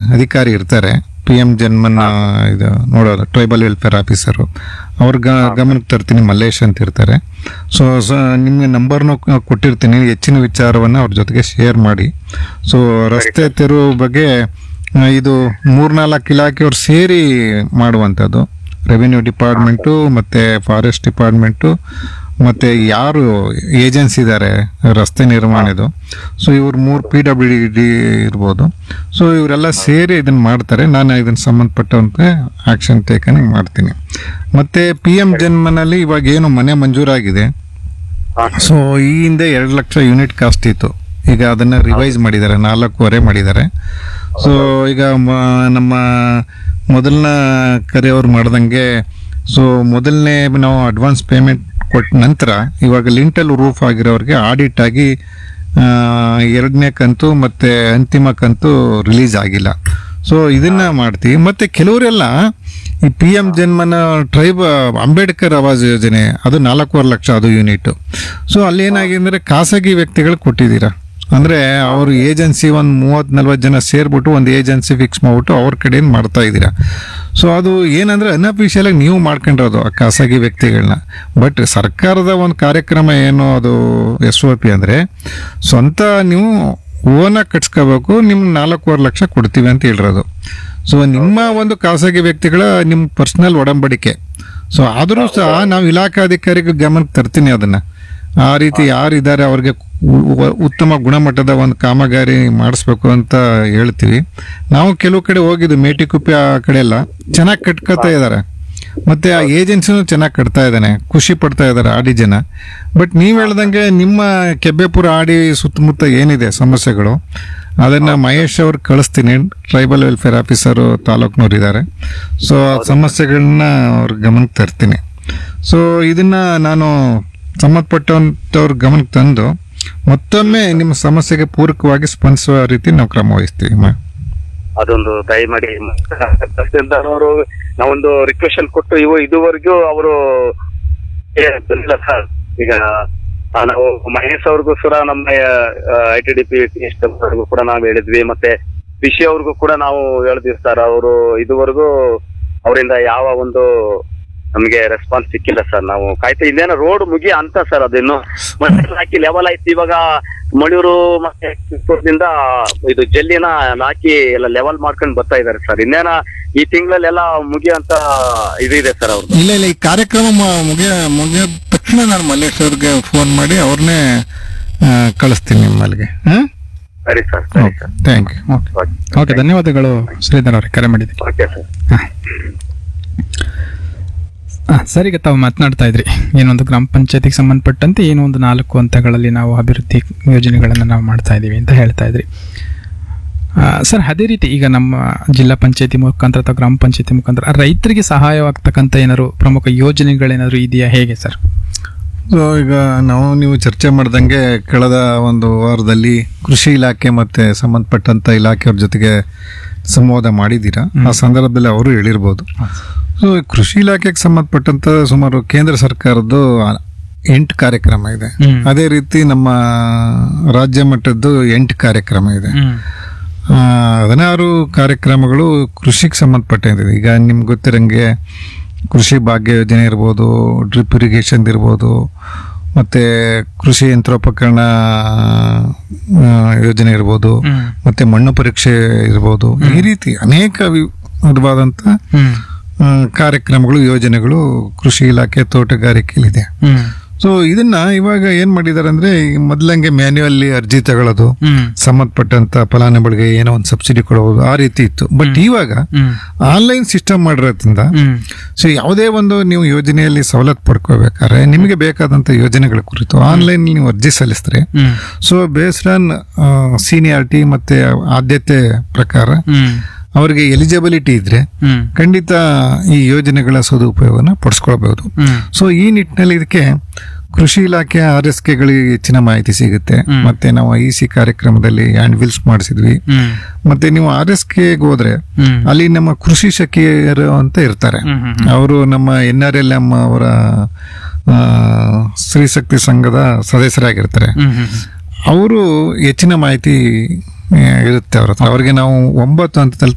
ಅಧಿಕಾರಿ ಇರ್ತಾರೆ P M Janman ಆ, ಇದು ನೋಡೋದು ಟ್ರೈಬಲ್ ವೆಲ್ಫೇರ್ ಆಫೀಸರು ಅವ್ರ ಗ- ಗಮನಕ್ಕೆ ತರ್ತೀನಿ ಮಲ್ಲೇಶ್ ಅಂತ ಇರ್ತಾರೆ ಸೊ ನಿಮಗೆ ನಂಬರ್ನು ಕೊಟ್ಟಿರ್ತೀನಿ ಹೆಚ್ಚಿನ ವಿಚಾರವನ್ನು ಅವ್ರ ಜೊತೆಗೆ ಶೇರ್ ಮಾಡಿ ಸೊ ರಸ್ತೆ ತೆರವು ಬಗ್ಗೆ ಆ, ಇದು ಮೂರ್ನಾಲ್ಕು ಇಲಾಖೆಯವ್ರು ಸೇರಿ ಮಾಡುವಂಥದ್ದು ರೆವಿನ್ಯೂ ಡಿಪಾರ್ಟ್ಮೆಂಟು ಮತ್ತು ಫಾರೆಸ್ಟ್ ಡಿಪಾರ್ಟ್ಮೆಂಟು ಮತ್ತು ಯಾರು ಏಜೆನ್ಸಿ ಇದ್ದಾರೆ ರಸ್ತೆ ನಿರ್ವಹಣೆದು ಸೊ ಇವ್ರು ಮೂರು ಪಿ ಡಬ್ಲ್ಯೂ ಡಿ ಇರ್ಬೋದು ಸೊ ಇವರೆಲ್ಲ ಸೇರಿ ಇದನ್ನು ಮಾಡ್ತಾರೆ ನಾನು ಇದನ್ನು ಸಂಬಂಧಪಟ್ಟಂತೆ ಆ್ಯಕ್ಷನ್ ಟೇಕನ್ ಮಾಡ್ತೀನಿ ಮತ್ತು ಪಿ ಎಮ್ ಜನ್ಮನಲ್ಲಿ ಇವಾಗ ಏನು ಮನೆ ಮಂಜೂರಾಗಿದೆ ಹಾ. ಸೊ ಈ ಹಿಂದೆ ಎರಡು ಲಕ್ಷ ಯೂನಿಟ್ ಕಾಸ್ಟ್ ಇತ್ತು ಈಗ ಅದನ್ನ ರಿವೈಸ್ ಮಾಡಿದ್ದಾರೆ ನಾಲ್ಕೂವರೆ ಮಾಡಿದ್ದಾರೆ ಸೊ ಈಗ ಮ- ನಮ್ಮ ಮೊದಲನ ಕರೆಯವ್ರು ಮಾಡ್ದಂಗೆ ಸೊ ಮೊದಲನೇ ನಾವು ಅಡ್ವಾನ್ಸ್ ಪೇಮೆಂಟ್ ಕೊಟ್ಟ ನಂತರ ಇವಾಗ ಲಿಂಟಲ್ ರೂಫ್ ಆಗಿರೋರಿಗೆ ಆಡಿಟ್ ಆಗಿ ಆ, ಎರಡನೇ ಕಂತು ಮತ್ತೆ ಅಂತಿಮ ಕಂತು ರಿಲೀಸ್ ಆಗಿಲ್ಲ ಸೊ ಇದನ್ನ ಮಾಡ್ತೀವಿ ಮತ್ತೆ ಕೆಲವರೆಲ್ಲ ಈ P M Janman tribe Ambedkar Awas ಯೋಜನೆ ಅದು ನಾಲ್ಕೂವರೆ ಲಕ್ಷ ಅದು ಯೂನಿಟ್ ಸೊ ಅಲ್ಲಿ ಏನಾಗಿದೆ ಅಂದ್ರೆ ಖಾಸಗಿ ವ್ಯಕ್ತಿಗಳು ಕೊಟ್ಟಿದ್ದೀರಾ ಅಂದ್ರೆ ಅವ್ರ ಏಜೆನ್ಸಿ ಒಂದು ಮೂವತ್ ನಲ್ವತ್ತು ಜನ ಸೇರ್ಬಿಟ್ಟು ಒಂದು ಏಜೆನ್ಸಿ ಫಿಕ್ಸ್ ಮಾಡ್ಬಿಟ್ಟು ಅವ್ರ ಕಡೆಯಿಂದ ಮಾಡ್ತಾ ಇದ್ದೀರಾ ಸೊ ಅದು ಏನಂದ್ರೆ ಅನ್ಅಫಿಷಿಯಲ್ ಆಗಿ ನೀವು ಮಾಡ್ಕೊಂಡಿರೋದು ಆ ಖಾಸಗಿ ವ್ಯಕ್ತಿಗಳನ್ನ ಬಟ್ ಸರ್ಕಾರದ ಒಂದು ಕಾರ್ಯಕ್ರಮ ಏನು ಅದು ಎಸ್ ಒ ಪಿ ಅಂದ್ರೆ ಸ್ವಂತ ನೀವು ಓನಾಗಿ ಕಟ್ಸ್ಕೋಬೇಕು ನಿಮ್ಗೆ ನಾಲ್ಕೂವರೆ ಲಕ್ಷ ಕೊಡ್ತೀವಿ ಅಂತ ಹೇಳಿರೋದು ಸೊ ನಿಮ್ಮ ಒಂದು ಖಾಸಗಿ ವ್ಯಕ್ತಿಗಳ ನಿಮ್ಮ ಪರ್ಸನಲ್ ಒಡಂಬಡಿಕೆ ಸೊ ಆದರೂ ಸಹ ನಾವು ಇಲಾಖಾಧಿಕಾರಿಗೆ ಗಮನಕ್ಕೆ ತರ್ತೀನಿ ಅದನ್ನ ಆ ರೀತಿ ಯಾರಿದ್ದಾರೆ ಅವ್ರಿಗೆ ಉ- ಉ- ಉತ್ತಮ ಗುಣಮಟ್ಟದ ಒಂದು ಕಾಮಗಾರಿ ಮಾಡಿಸ್ಬೇಕು ಅಂತ ಹೇಳ್ತೀವಿ ನಾವು ಕೆಲವು ಕಡೆ ಹೋಗಿದ್ದು ಮೇಟಿಕುಪ್ಪೆ ಆ ಕಡೆ ಎಲ್ಲ ಚೆನ್ನಾಗಿ ಕಟ್ಕೋತಾ ಇದ್ದಾರೆ ಮತ್ತೆ ಆ ಏಜೆನ್ಸಿನೂ ಚೆನ್ನಾಗಿ ಕಟ್ತಾ ಇದ್ದಾನೆ ಖುಷಿ ಪಡ್ತಾ ಇದ್ದಾರೆ ಆಡಿ ಜನ ಬಟ್ ನೀವು ಹೇಳ್ದಂಗೆ ನಿಮ್ಮ ಕೆಬ್ಬೆಪುರ ಆಡಿ ಸುತ್ತಮುತ್ತ ಏನಿದೆ ಸಮಸ್ಯೆಗಳು ಅದನ್ನ ಮಹೇಶ್ ಅವ್ರಿಗೆ ಕಳಿಸ್ತೀನಿ ಟ್ರೈಬಲ್ ವೆಲ್ಫೇರ್ ಆಫೀಸರು ತಾಲೂಕ್ನವ್ರು ಇದ್ದಾರೆ ಸೊ ಆ ಸಮಸ್ಯೆಗಳನ್ನ ಅವ್ರ ಗಮನಕ್ಕೆ ತರ್ತೀನಿ ಸೊ ಇದನ್ನ ನಾನು ಸಂಬಂಧಪಟ್ಟಂತವ್ರ ಗಮನಕ್ಕೆ ತಂದು ಮತ್ತೊಮ್ಮೆ ನಿಮ್ಮ ಸಮಸ್ಯೆಗೆ ಪೂರಕವಾಗಿ ಸ್ಪಂದಿಸುವ ರೀತಿ ನಾವು ಕ್ರಮ ವಹಿಸ್ತೀವಿ ಮ- ಅದೊಂದು ದಯಮಾಡಿ ತಹಸೀಲ್ದಾರ್ ನಾವೊಂದು ರಿಕ್ವೆಷನ್ ಕೊಟ್ಟು ಇವು ಇದುವರೆಗೂ ಅವರು ಇಲ್ಲ ಸರ್ ಈಗ ಆ, ನಾವು ಮಹೇಶ್ ಅವ್ರಿಗೂ ಸುರ ನಮ್ಮ ಐ ಟಿ ಡಿ ಪಿ ಅವ್ರಿಗೂ ಕೂಡ ನಾವು ಹೇಳಿದ್ವಿ ಮತ್ತೆ ವಿಷಯ ಅವ್ರಿಗೂ ಕೂಡ ನಾವು ಹೇಳಿದ್ವಿ ಸರ್ ಅವರು ಇದುವರೆಗೂ ಅವರಿಂದ ಯಾವ ಒಂದು ನಮಗೆ ರೆಸ್ಪಾನ್ಸ್ ಸಿಕ್ಕಿಲ್ಲ ಸರ್ ನಾವು ಕಾಯ್ತಾ ಇನ್ನೇನೋ ರೋಡ್ ಮುಗಿ ಅಂತ ಸರ್ ಅದಿನ್ನು ಮತ್ತೆ ಹಾಕಿ ಲೆವೆಲ್ ಆಯ್ತು ಇವಾಗ ಮಳೂರು ಮತ್ತೆ ಕಿತ್ತೂರ್ದಿಂದ ಇದು ಜಲ್ಲಿನ ಹಾಕಿ ಎಲ್ಲ ಲೆವೆಲ್ ಮಾಡ್ಕೊಂಡು ಬರ್ತಾ ಇದಾರೆ ಸರ್ ಇನ್ನೇನ ಈ ತಿಂಗಳಲ್ಲೆಲ್ಲ ಮುಗಿಯಂತ ಇದು ಇದೆ ಸರ್ ಅವ್ರದ್ದು ಇಲ್ಲ ಇಲ್ಲ ಈ ಕಾರ್ಯಕ್ರಮ ಮ- ಮುಗಿಯ ಮುಗಿದ ತಕ್ಷಣ ನಾನು ಮಲ್ಲೇಶ್ ಅವ್ರಿಗೆ ಫೋನ್ ಮಾಡಿ ಅವ್ರನ್ನೇ ಆ, ಕಳಿಸ್ತೀನಿ ನಿಮ್ಮಲ್ಲಿಗೆ ಸರಿ ಸರ್ ಸರಿ sir thank you okay okay ಧನ್ಯವಾದಗಳು ಶ್ರೀಧರ್ ಅವರೇ ಕರೆ ಮಾಡಿದ್ದೀವಿ ಓಕೆ ಸರ್ ಆ, ಸರ್ ಈಗ ತಾವು ಮಾತನಾಡ್ತಾ ಇದ್ರಿ ಏನೊಂದು ಗ್ರಾಮ ಪಂಚಾಯತಿಗೆ ಸಂಬಂಧಪಟ್ಟಂತೆ ಏನೋ ಒಂದು ನಾಲ್ಕು ಹಂತಗಳಲ್ಲಿ ನಾವು ಅಭಿವೃದ್ಧಿ ಯೋಜನೆಗಳನ್ನು ನಾವು ಮಾಡ್ತಾ ಇದ್ದೀವಿ ಅಂತ ಹೇಳ್ತಾ ಇದ್ರಿ ಆ, ಸರ್ ಅದೇ ರೀತಿ ಈಗ ನಮ್ಮ ಜಿಲ್ಲಾ ಪಂಚಾಯತಿ ಮುಖಾಂತರ ಅಥವಾ ಗ್ರಾಮ ಪಂಚಾಯತಿ ಮುಖಾಂತರ ರೈತರಿಗೆ ಸಹಾಯವಾಗ್ತಕ್ಕಂಥ ಏನಾದ್ರು ಪ್ರಮುಖ ಯೋಜನೆಗಳೇನಾದ್ರು ಇದೆಯಾ ಹೇಗೆ ಸರ್ ಸೊ ಈಗ ನಾವು ನೀವು ಚರ್ಚೆ ಮಾಡ್ದಂಗೆ ಕಳೆದ ಒಂದು ವಾರದಲ್ಲಿ ಕೃಷಿ ಇಲಾಖೆ ಮತ್ತೆ ಸಂಬಂಧಪಟ್ಟಂತ ಇಲಾಖೆಯವ್ರ ಜೊತೆಗೆ ಸಂವಾದ ಮಾಡಿದ್ದೀರಾ ಆ ಸಂದರ್ಭದಲ್ಲಿ ಅವರು ಹೇಳಿರ್ಬೋದು ಸೊ ಈ ಕೃಷಿ ಇಲಾಖೆಗೆ ಸಂಬಂಧಪಟ್ಟಂತ ಸುಮಾರು ಕೇಂದ್ರ ಸರ್ಕಾರದ್ದು ಎಂಟು ಕಾರ್ಯಕ್ರಮ ಇದೆ ಹ್ಮ್. ಅದೇ ರೀತಿ ನಮ್ಮ ರಾಜ್ಯ ಮಟ್ಟದ್ದು ಎಂಟು ಕಾರ್ಯಕ್ರಮ ಇದೆ ಆ, ಹದಿನಾರು ಕಾರ್ಯಕ್ರಮಗಳು ಕೃಷಿಗೆ ಸಂಬಂಧಪಟ್ಟಿದೆ ಈಗ ನಿಮ್ಗೆ ಗೊತ್ತಿರಂಗೆ ಕೃಷಿ ಭಾಗ್ಯ ಯೋಜನೆ ಇರ್ಬೋದು ಡ್ರಿಪ್ ಇರಿಗೇಷನ್ ಇರ್ಬೋದು ಮತ್ತೆ ಕೃಷಿ ಯಂತ್ರೋಪಕರಣ ಆ, ಯೋಜನೆ ಇರ್ಬೋದು ಹ್ಮ್. ಮತ್ತೆ ಮಣ್ಣು ಪರೀಕ್ಷೆ ಇರ್ಬೋದು ಈ ರೀತಿ ಅನೇಕ ವಿ- ವಿಧವಾದಂತ ಹ್ಮ್ ಆ, ಕಾರ್ಯಕ್ರಮಗಳು ಯೋಜನೆಗಳು ಕೃಷಿ ಇಲಾಖೆ ತೋಟಗಾರಿಕೆಯಲ್ಲಿದೆ ಹ್ಮ್ ಸೊ ಇದನ್ನ ಇವಾಗ ಏನ್ ಮಾಡಿದ್ದಾರೆ ಅಂದ್ರೆ ಈ ಮೊದ್ಲಂಗೆ ಮ್ಯಾನ್ಯುವಲ್ಲಿ ಅರ್ಜಿ ತಗೊಳ್ಳೋದು ಹ್ಮ್ ಸಂಬಂಧಪಟ್ಟಂತ ಫಲಾನುಭವಿಗೆ ಏನೋ ಒಂದು ಸಬ್ಸಿಡಿ ಕೊಡಬಹುದು ಆ ರೀತಿ ಇತ್ತು ಬಟ್ ಇವಾಗ ಹ್ಮ್ ಆನ್ಲೈನ್ ಸಿಸ್ಟಮ್ ಮಾಡಿರೋದ್ರಿಂದ ಹ್ಮ್ ಸೊ ಯಾವುದೇ ಒಂದು ನೀವು ಯೋಜನೆಯಲ್ಲಿ ಸವಲತ್ತು ಪಡ್ಕೋಬೇಕಾದ್ರೆ ನಿಮಗೆ ಬೇಕಾದಂತ ಯೋಜನೆಗಳ ಕುರಿತು ಆನ್ಲೈನ್ ನೀವು ಅರ್ಜಿ ಸಲ್ಲಿಸಿದ್ರೆ hmm so based on seniority ಮತ್ತೆ ಆದ್ಯತೆ ಪ್ರಕಾರ ಹ್ಮ್ ಅವರಿಗೆ ಎಲಿಜಿಬಿಲಿಟಿ ಇದ್ರೆ ಹ್ಮ್ ಖಂಡಿತ ಈ ಯೋಜನೆಗಳ ಸದುಪಯೋಗನ ಪಡಿಸ್ಕೊಳ್ಬಹುದು ಹ್ಮ್ ಸೊ ಈ ನಿಟ್ಟಿನಲ್ಲಿ ಇದಕ್ಕೆ ಕೃಷಿ ಇಲಾಖೆ ಆರ್ ಎಸ್ ಕೆಗಳಿಗೆ ಹೆಚ್ಚಿನ ಮಾಹಿತಿ ಸಿಗುತ್ತೆ ಹ್ಮ್. ಮತ್ತೆ ನಾವು ಐ ಸಿ ಕಾರ್ಯಕ್ರಮದಲ್ಲಿ ಹ್ಯಾಂಡ್ ವಿಲ್ಸ್ ಮಾಡಿಸಿದ್ವಿ ಹ್ಮ್ ಮತ್ತೆ ನೀವು ಆರ್ ಎಸ್ ಕೆಗೆ ಹೋದ್ರೆ ಹ್ಮ್ ಅಲ್ಲಿ ನಮ್ಮ ಕೃಷಿ ಸಖಿಯರು ಅಂತ ಇರ್ತಾರೆ ಹ್ಮ್ ಹ್ಮ್ ಅವರು ನಮ್ಮ ಎನ್ ಆರ್ ಎಲ್ ಎಂ ಅವರ ಆ, ಸ್ತ್ರೀಶಕ್ತಿ ಸಂಘದ ಸದಸ್ಯರಾಗಿರ್ತಾರೆ ಹ್ಮ್ ಹ್ಮ್ ಅವರು ಹೆಚ್ಚಿನ ಮಾಹಿತಿ ಆ, ಇರುತ್ತೆ ಅವ್ರ ಹತ್ರ ಅವ್ರಿಗೆ ನಾವು ಒಂಬತ್ತು ಹಂತದಲ್ಲಿ